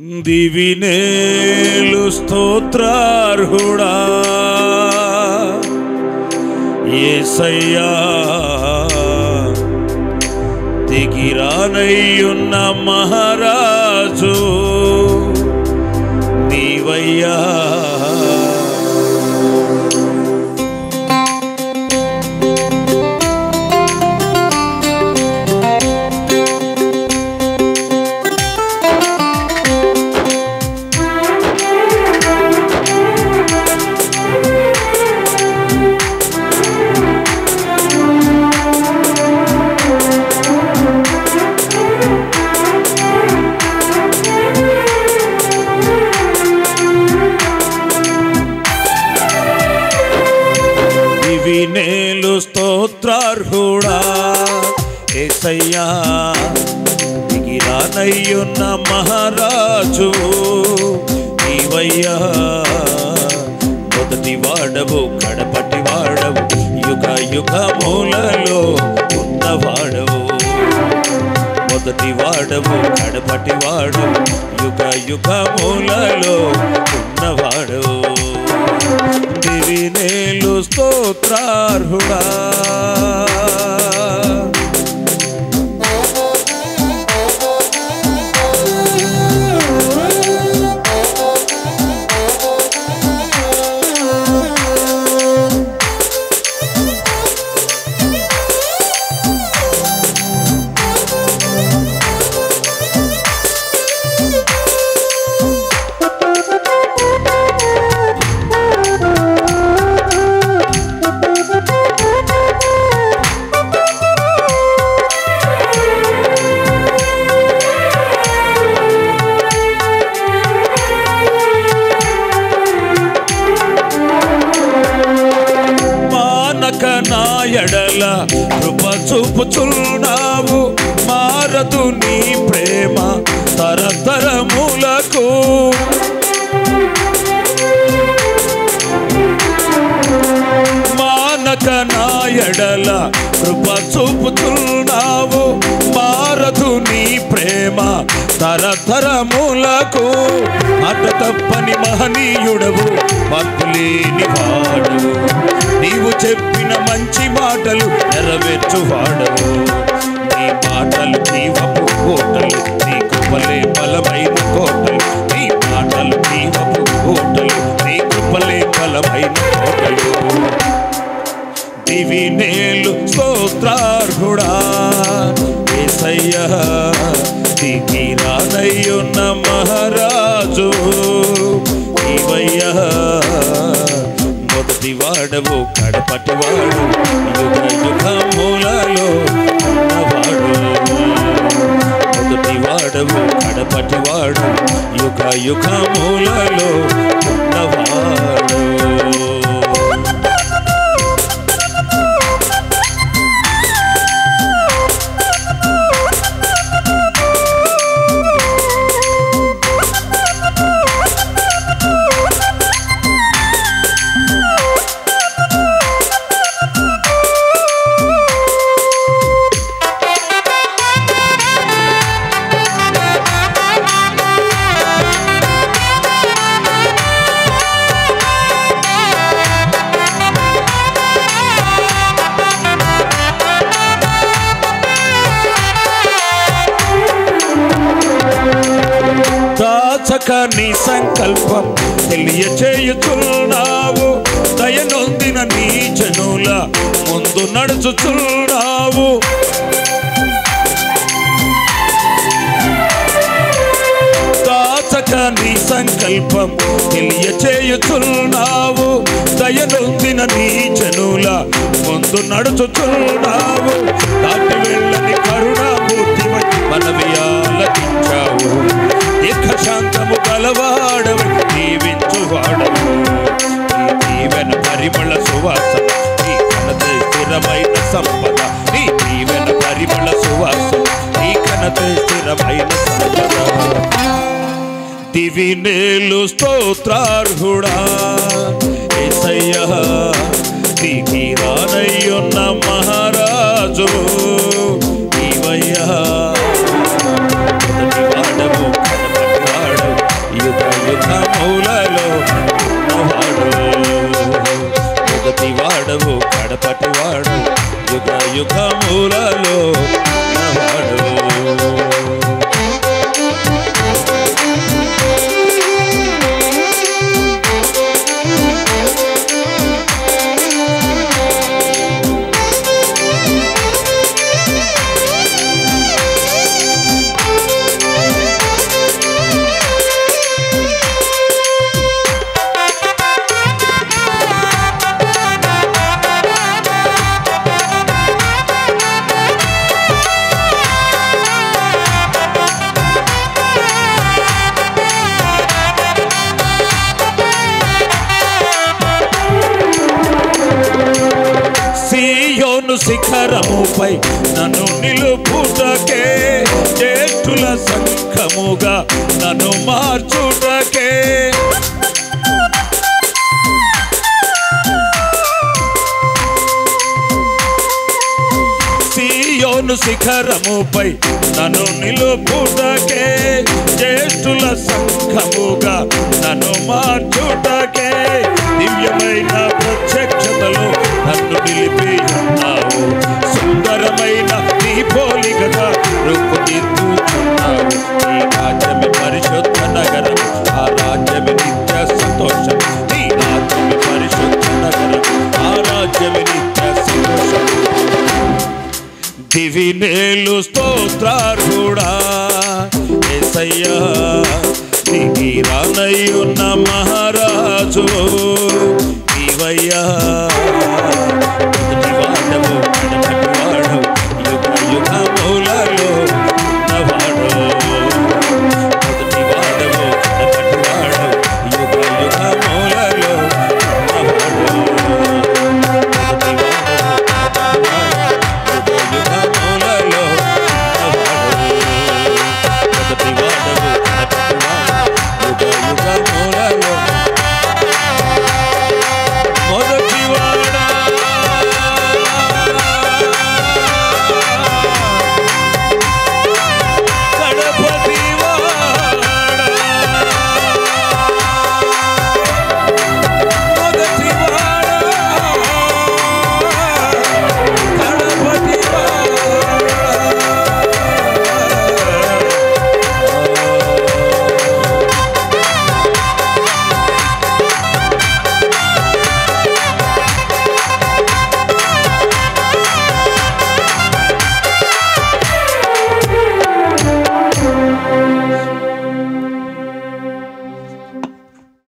దివినేలు స్తోత్రార్హుడా ఏసయ్యా దిగిరానయ్యున్న మహారాజు నీవయ్యా ఇవి నేలు స్తోత్రార్హుడా ఏసయ్యా దిగిరానయ్యున్న మహారాజు నీవయ్యా మొదటి వాడవు కడపటి వాడవు యుగ యుగ మూలలో ఉన్నవాడవు మొదటి వాడవు కడపటి వాడవు యుగ యుగ మూలలో ఉన్నవాడవు దివినేలు స్తోత్రార్హుడా మానక నా ఎడల కృప చూపుచున్నావు మారదు నీ ప్రేమ తరతరములకు మానక నా ఎడల కృప చూపుతున్నావు మారదు నీ ప్రేమ తరతరములకు అట తప్పని మహనీయుడవు మార్పులేని వాడు నీవు చెప్పిన మంచి మాటలు నెరవేర్చువాడవు నీ మాటలు జీవపు కోటలు నీ కృపలే బలమైన కోటలు నీ మాటలు జీవపు కోటలు నీ కృపలే బలమైన కోటలు దివి నేలు స్తోత్రార్హుడా ఏసయ్యా దిగి రానయ్యున్న మహారాజు ఇవయ్యా మొదటి వాడవు కడపటి వాడు యుగ యుగ మూలలో ఉన్నవాడు మొదటి వాడవు కడపటి వాడు యుగ యుగ మూలలో ఉన్నవాడు దాచక నీ సంకల్పం తెలియచేయుచున్నావు దయనొందిన నీ జనుల ముందు నడుచుచున్నావు దాచక నీ సంకల్పం తెలియచేయుచున్నావు దయనొందిన నీ జనుల ముందు నడుచుచున్నావు దాటి వెళ్ళని కరుణామూర్తివై మనవి ఆలకించావు ఇక శాంతము గలవాడవు దీవించువాడవు నీ దీవెన పరిమళ సువాసన నీ ఘనత స్థిరమైన సంపద నీ దీవెన పరిమళ సువాసన నీ ఘనత స్థిరమైన సంపద దివి నేలు స్తోత్రార్హుడా ఏసయ్యా దిగి రానయ్యున్న మహారాజు ఇవయ్యా మొదటి వాడవు కడపటి వాడవు శిఖరముపై నన్ను నిలుపుటకే జ్యేష్ఠుల సంఘముగా నన్ను మార్చుటకే సియోను శిఖరముపై నన్ను నిలుపుటకే జ్యేష్ఠుల సంఘముగా నన్ను మార్చుటకే దివ్యమైన ప్రత్యక్షతలో నన్ను నిలిపి ఉన్నావు సుందరమైన నీ పోలికగా రూపుదిద్దుచున్నావు నీ రాజ్యమే పరిశుద్ధ నగరం ఆ రాజ్యమే నిత్య సంతోషం నీ రాజ్యమే పరిశుద్ధ నగరం ఆ రాజ్యమే నిత్య సంతోషం దివి నేలు స్తోత్రార్హుడా ఏసయ్యా దిగి రానయ్యున్న మహారాజు నీవయ్యా మొదటి వాడవు కడపటి వాడవు యుగ యుగముల